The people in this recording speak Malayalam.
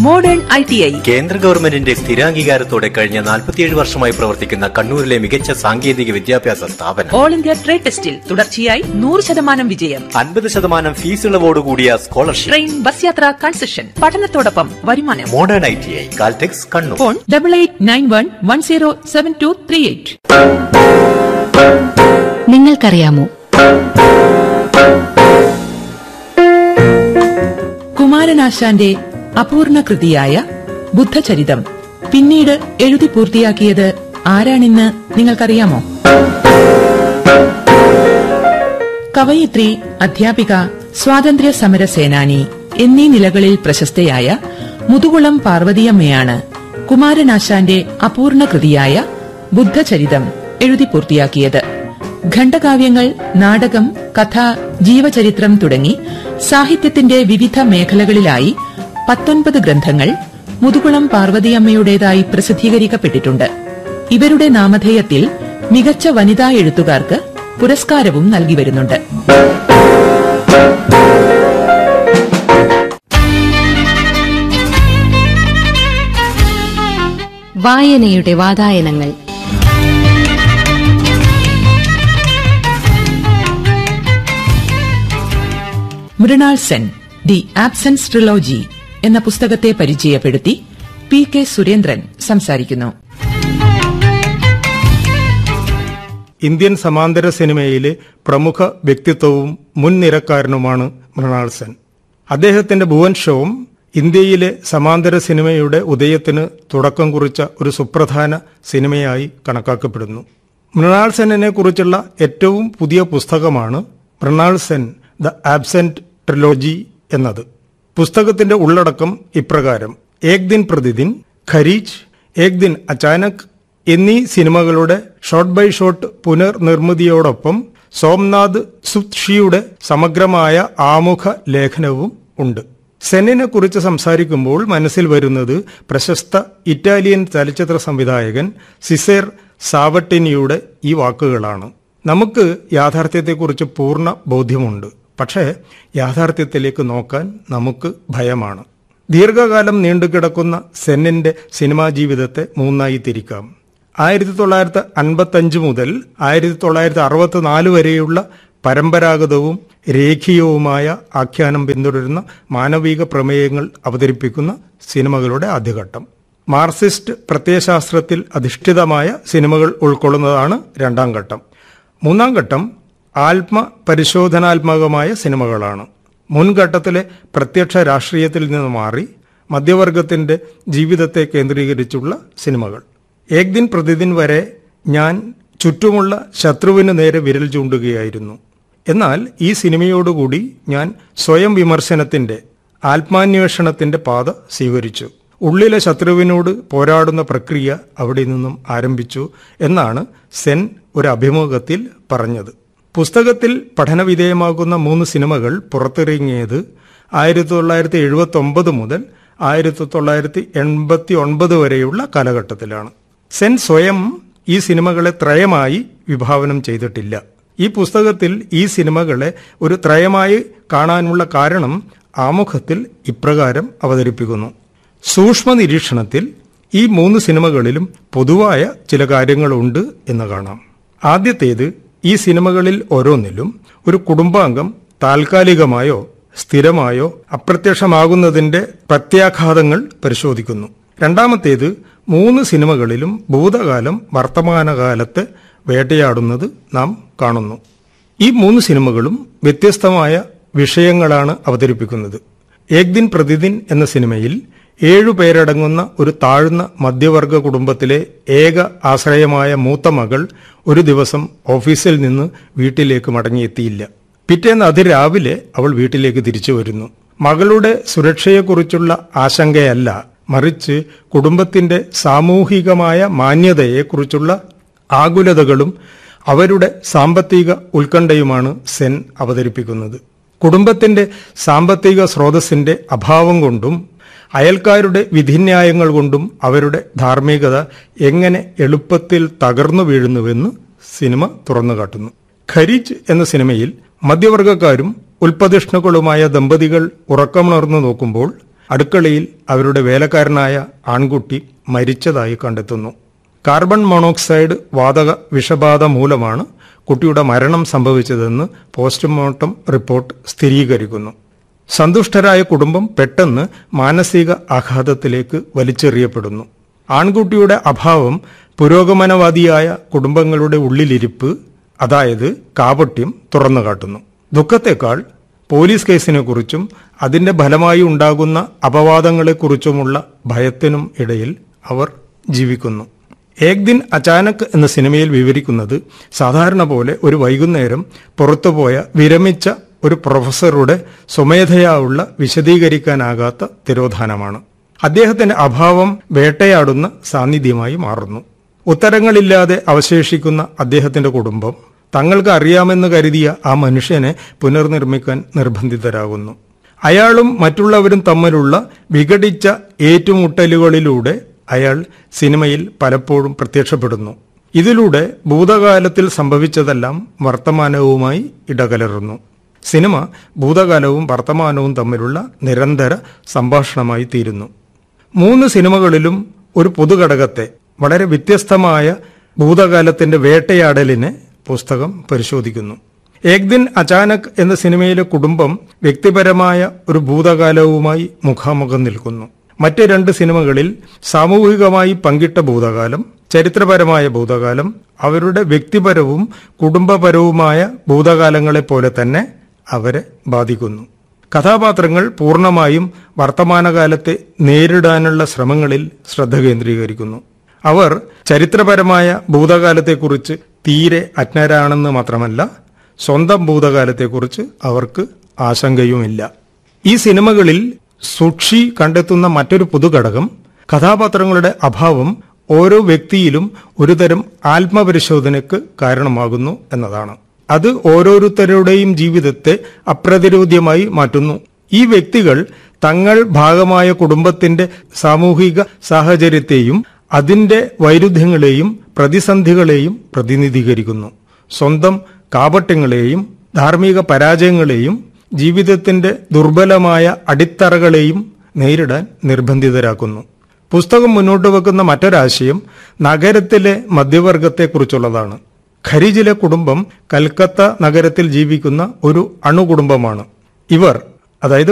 മോഡേൺ ഐ ടി ഐ കേന്ദ്ര ഗവൺമെന്റിന്റെ സ്ഥിരാംഗീകാരത്തോടെ കഴിഞ്ഞ 47 വർഷമായി പ്രവർത്തിക്കുന്ന കണ്ണൂരിലെ മികച്ച സാങ്കേതിക വിദ്യാഭ്യാസ സ്ഥാപനം ഓൾ ഇന്ത്യ ട്രേഡ് ടെസ്റ്റിൽ തുടർച്ചയായി നൂറ് ശതമാനം വിജയം അൻപത് ശതമാനം ഫീസ് ഇളവോടുകൂടിയ സ്കോളർഷിപ്പ് ട്രെയിൻ ബസ് യാത്ര കൺസെഷൻ പഠനത്തോടൊപ്പം വരുമാനം modern I T I Caltex Kannur phone double eight nine one one zero seven two three eight നിങ്ങൾക്കറിയാമോ കുമാരനാശാന്റെ അപൂർണ കൃതിയായ ബുദ്ധചരിതം പിന്നീട് എഴുതി പൂർത്തിയാക്കിയത് ആരാണെന്ന് നിങ്ങൾക്കറിയാമോ കവയിത്രി അധ്യാപിക സ്വാതന്ത്ര്യ സമര സേനാനി എന്നീ നിലകളിൽ പ്രശസ്തയായ മുതുകുളം പാർവതിയമ്മയാണ് കുമാരനാശാന്റെ അപൂർണ കൃതിയായ ബുദ്ധചരിതം എഴുതി പൂർത്തിയാക്കിയത് ഖണ്ഡകാവ്യങ്ങൾ നാടകം കഥ ജീവചരിത്രം തുടങ്ങി സാഹിത്യത്തിന്റെ വിവിധ മേഖലകളിലായി പത്തൊൻപത് ഗ്രന്ഥങ്ങൾ മുതുകുളം പാർവതിയമ്മയുടേതായി പ്രസിദ്ധീകരിക്കപ്പെട്ടിട്ടുണ്ട് ഇവരുടെ നാമധേയത്തിൽ മികച്ച വനിതാ എഴുത്തുകാർക്ക് പുരസ്കാരവും നൽകി വരുന്നുണ്ട് വായനയുടെ വാതായനങ്ങൾ Mrinal Sen the absence trilogy എന്ന പുസ്തകത്തെ പരിചയപ്പെടുത്തി പി കെ സുരേന്ദ്രൻ സംസാരിക്കുന്നു ഇന്ത്യൻ സമാന്തര സിനിമയിലെ പ്രമുഖ വ്യക്തിത്വവും മുൻനിരക്കാരനുമാണ് മൃണാൾ സെൻ അദ്ദേഹത്തിന്റെ ഭുവൻ ഷോവും ഇന്ത്യയിലെ സമാന്തര സിനിമയുടെ ഉദയത്തിന് തുടക്കം കുറിച്ച ഒരു സുപ്രധാന സിനിമയായി കണക്കാക്കപ്പെടുന്നു മൃണാൾ സെന്നിനെ കുറിച്ചുള്ള ഏറ്റവും പുതിയ പുസ്തകമാണ് Mrinal Sen the absent trilogy എന്നത് പുസ്തകത്തിന്റെ ഉള്ളടക്കം ഇപ്രകാരം ഏക് ദിൻ പ്രതിദിൻ ഖരീജ് ഏക് ദിൻ അച്ചാനക് എന്നീ സിനിമകളുടെ ഷോട്ട് ബൈ ഷോട്ട് പുനർനിർമ്മിതിയോടൊപ്പം സോംനാഥ് സുത്ഷിയുടെ സമഗ്രമായ ആമുഖ ലേഖനവും ഉണ്ട് സെന്നിനെ കുറിച്ച് സംസാരിക്കുമ്പോൾ മനസ്സിൽ വരുന്നത് പ്രശസ്ത ഇറ്റാലിയൻ ചലച്ചിത്ര സംവിധായകൻ സിസേർ സാവട്ടിനിയുടെ ഈ വാക്കുകളാണ് നമുക്ക് യാഥാർത്ഥ്യത്തെക്കുറിച്ച് പൂർണ്ണ ബോധ്യമുണ്ട് പക്ഷേ യാഥാർത്ഥ്യത്തിലേക്ക് നോക്കാൻ നമുക്ക് ഭയമാണ് ദീർഘകാലം നീണ്ടുകിടക്കുന്ന സെന്നിന്റെ സിനിമാ ജീവിതത്തെ മൂന്നായി തിരിക്കാം ആയിരത്തി തൊള്ളായിരത്തി അൻപത്തഞ്ച് മുതൽ ആയിരത്തി തൊള്ളായിരത്തി അറുപത്തിനാല് വരെയുള്ള പരമ്പരാഗതവും രേഖീയവുമായ ആഖ്യാനം പിന്തുടരുന്ന മാനവിക പ്രമേയങ്ങൾ അവതരിപ്പിക്കുന്ന സിനിമകളുടെ ആദ്യഘട്ടം മാർക്സിസ്റ്റ് പ്രത്യയശാസ്ത്രത്തിൽ അധിഷ്ഠിതമായ സിനിമകൾ ഉൾക്കൊള്ളുന്നതാണ് രണ്ടാം ഘട്ടം മൂന്നാം ഘട്ടം ആത്മ പരിശോധനാത്മകമായ സിനിമകളാണ് മുൻഘട്ടത്തിലെ പ്രത്യക്ഷ രാഷ്ട്രീയത്തിൽ നിന്ന് മാറി മധ്യവർഗത്തിന്റെ ജീവിതത്തെ കേന്ദ്രീകരിച്ചുള്ള സിനിമകൾ ഏക് ദിൻ പ്രതിദിൻ വരെ ഞാൻ ചുറ്റുമുള്ള ശത്രുവിന് നേരെ വിരൽ ചൂണ്ടുകയായിരുന്നു എന്നാൽ ഈ സിനിമയോടുകൂടി ഞാൻ സ്വയം വിമർശനത്തിന്റെ ആത്മാന്വേഷണത്തിന്റെ പാത സ്വീകരിച്ചു ഉള്ളിലെ ശത്രുവിനോട് പോരാടുന്ന പ്രക്രിയ അവിടെ നിന്നും ആരംഭിച്ചു എന്നാണ് സെൻ ഒരു അഭിമുഖത്തിൽ പറഞ്ഞത് പുസ്തകത്തിൽ പഠനവിധേയമാകുന്ന മൂന്ന് സിനിമകൾ പുറത്തിറങ്ങിയത് ആയിരത്തി തൊള്ളായിരത്തി എഴുപത്തി ഒമ്പത് മുതൽ ആയിരത്തി തൊള്ളായിരത്തി എൺപത്തി ഒൻപത് വരെയുള്ള കാലഘട്ടത്തിലാണ് സെൻ സ്വയം ഈ സിനിമകളെ ത്രയമായി വിഭാവനം ചെയ്തിട്ടില്ല ഈ പുസ്തകത്തിൽ ഈ സിനിമകളെ ഒരു ത്രയമായി കാണാനുള്ള കാരണം ആമുഖത്തിൽ ഇപ്രകാരം അവതരിപ്പിക്കുന്നു സൂക്ഷ്മ നിരീക്ഷണത്തിൽ ഈ മൂന്ന് സിനിമകളിലും പൊതുവായ ചില കാര്യങ്ങളുണ്ട് എന്ന് കാണാം ആദ്യത്തേത് ഈ സിനിമകളിൽ ഓരോന്നിലും ഒരു കുടുംബാംഗം താൽക്കാലികമായോ സ്ഥിരമായോ അപ്രത്യക്ഷമാകുന്നതിന്റെ പ്രത്യാഘാതങ്ങൾ പരിശോധിക്കുന്നു രണ്ടാമത്തേത് മൂന്ന് സിനിമകളിലും ഭൂതകാലം വർത്തമാനകാലത്തെ വേട്ടയാടുന്നത് നാം കാണുന്നു ഈ മൂന്ന് സിനിമകളും വ്യത്യസ്തമായ വിഷയങ്ങളാണ് അവതരിപ്പിക്കുന്നത് ഏക് ദിൻ പ്രതിദിൻ എന്ന സിനിമയിൽ ഏഴു പേരടങ്ങുന്ന ഒരു താഴ്ന്ന മധ്യവർഗ കുടുംബത്തിലെ ഏക ആശ്രയമായ മൂത്ത മകൾ ഒരു ദിവസം ഓഫീസിൽ നിന്ന് വീട്ടിലേക്ക് മടങ്ങിയെത്തിയില്ല പിറ്റേന്ന് അതിരാവിലെ അവൾ വീട്ടിലേക്ക് തിരിച്ചു വരുന്നു മകളുടെ സുരക്ഷയെക്കുറിച്ചുള്ള ആശങ്കയല്ല മറിച്ച് കുടുംബത്തിന്റെ സാമൂഹികമായ മാന്യതയെക്കുറിച്ചുള്ള ആകുലതകളും അവരുടെ സാമ്പത്തിക ഉത്കണ്ഠയുമാണ് സെൻ അവതരിപ്പിക്കുന്നത് കുടുംബത്തിന്റെ സാമ്പത്തിക സ്രോതസ്സിന്റെ അഭാവം കൊണ്ടും അയൽക്കാരുടെ വിധിന്യായങ്ങൾ കൊണ്ടും അവരുടെ ധാർമ്മികത എങ്ങനെ എളുപ്പത്തിൽ തകർന്നു വീഴുന്നുവെന്ന് സിനിമ തുറന്നു കാട്ടുന്നു ഖരീജ് എന്ന സിനിമയിൽ മധ്യവർഗക്കാരും ഉൽപ്പതിഷ്ണുക്കളുമായ ദമ്പതികൾ ഉറക്കമുണർന്നു നോക്കുമ്പോൾ അടുക്കളയിൽ അവരുടെ വേലക്കാരനായ ആൺകുട്ടി മരിച്ചതായി കണ്ടെത്തുന്നു കാർബൺ മോണോക്സൈഡ് വാതക വിഷബാധ മൂലമാണ് കുട്ടിയുടെ മരണം സംഭവിച്ചതെന്ന് പോസ്റ്റ്മോർട്ടം റിപ്പോർട്ട് സ്ഥിരീകരിക്കുന്നു സന്തുഷ്ടരായ കുടുംബം പെട്ടെന്ന് മാനസിക ആഘാതത്തിലേക്ക് വലിച്ചെറിയപ്പെടുന്നു ആൺകുട്ടിയുടെ അഭാവം പുരോഗമനവാദിയായ കുടുംബങ്ങളുടെ ഉള്ളിലിരിപ്പ് അതായത് കാപട്യം തുറന്നു കാട്ടുന്നു ദുഃഖത്തെക്കാൾ പോലീസ് കേസിനെക്കുറിച്ചും അതിന്റെ ഫലമായി ഉണ്ടാകുന്ന അപവാദങ്ങളെക്കുറിച്ചുമുള്ള ഭയത്തിനും ഇടയിൽ അവർ ജീവിക്കുന്നു ഏക് ദിൻ അചാനക് എന്ന സിനിമയിൽ വിവരിക്കുന്നത് സാധാരണ പോലെ ഒരു വൈകുന്നേരം പുറത്തുപോയ വിരമിച്ച ഒരു പ്രൊഫസറുടെ സ്വമേധയാ ഉള്ള വിശദീകരിക്കാനാകാത്ത തിരോധാനമാണ് അദ്ദേഹത്തിന്റെ അഭാവം വേട്ടയാടുന്ന സാന്നിധ്യമായി മാറുന്നു ഉത്തരങ്ങളില്ലാതെ അവശേഷിക്കുന്ന അദ്ദേഹത്തിന്റെ കുടുംബം തങ്ങൾക്ക് അറിയാമെന്ന് കരുതിയ ആ മനുഷ്യനെ പുനർനിർമ്മിക്കാൻ നിർബന്ധിതരാകുന്നു അയാളും മറ്റുള്ളവരും തമ്മിലുള്ള വിഘടിച്ച ഏറ്റുമുട്ടലുകളിലൂടെ അയാൾ സിനിമയിൽ പലപ്പോഴും പ്രത്യക്ഷപ്പെടുന്നു ഇതിലൂടെ ഭൂതകാലത്തിൽ സംഭവിച്ചതെല്ലാം വർത്തമാനവുമായി ഇടകലരുന്നു സിനിമ ഭൂതകാലവും വർത്തമാനവും തമ്മിലുള്ള നിരന്തര സംഭാഷണമായി തീരുന്നു മൂന്ന് സിനിമകളിലും ഒരു പൊതുഘടകത്തെ വളരെ വ്യത്യസ്തമായ ഭൂതകാലത്തിന്റെ വേട്ടയാടലിനെ പുസ്തകം പരിശോധിക്കുന്നു ഏക് ദിൻ അചാനക് എന്ന സിനിമയിലെ കുടുംബം വ്യക്തിപരമായ ഒരു ഭൂതകാലവുമായി മുഖാമുഖം നിൽക്കുന്നു മറ്റ് രണ്ട് സിനിമകളിൽ സാമൂഹികമായി പങ്കിട്ട ഭൂതകാലം ചരിത്രപരമായ ഭൂതകാലം അവരുടെ വ്യക്തിപരവും കുടുംബപരവുമായ ഭൂതകാലങ്ങളെപ്പോലെ തന്നെ അവരെ ബാധിക്കുന്നു കഥാപാത്രങ്ങൾ പൂർണ്ണമായും വർത്തമാനകാലത്തെ നേരിടാനുള്ള ശ്രമങ്ങളിൽ ശ്രദ്ധ കേന്ദ്രീകരിക്കുന്നു അവർ ചരിത്രപരമായ ഭൂതകാലത്തെക്കുറിച്ച് തീരെ അജ്ഞരാണെന്ന് മാത്രമല്ല സ്വന്തം ഭൂതകാലത്തെക്കുറിച്ച് അവർക്ക് ആശങ്കയുമില്ല ഈ സിനിമകളിൽ സുക്ഷി കണ്ടെത്തുന്ന മറ്റൊരു പൊതുഘടകം കഥാപാത്രങ്ങളുടെ അഭാവം ഓരോ വ്യക്തിയിലും ഒരുതരം ആത്മപരിശോധനയ്ക്ക് കാരണമാകുന്നു എന്നതാണ് അത് ഓരോരുത്തരുടെയും ജീവിതത്തെ അപ്രതിരോധ്യമായി മാറ്റുന്നു ഈ വ്യക്തികൾ തങ്ങൾ ഭാഗമായ കുടുംബത്തിന്റെ സാമൂഹിക സാഹചര്യത്തെയും അതിന്റെ വൈരുദ്ധ്യങ്ങളെയും പ്രതിസന്ധികളെയും പ്രതിനിധീകരിക്കുന്നു സ്വന്തം കാപട്യങ്ങളെയും ധാർമ്മിക പരാജയങ്ങളെയും ജീവിതത്തിന്റെ ദുർബലമായ അടിത്തറകളെയും നേരിടാൻ നിർബന്ധിതരാക്കുന്നു പുസ്തകം മുന്നോട്ട് വെക്കുന്ന മറ്റൊരാശയം നഗരത്തിലെ മധ്യവർഗത്തെക്കുറിച്ചുള്ളതാണ് ഖരിജിലെ കുടുംബം കൽക്കത്ത നഗരത്തിൽ ജീവിക്കുന്ന ഒരു അണുകുടുംബമാണ് ഇവർ അതായത്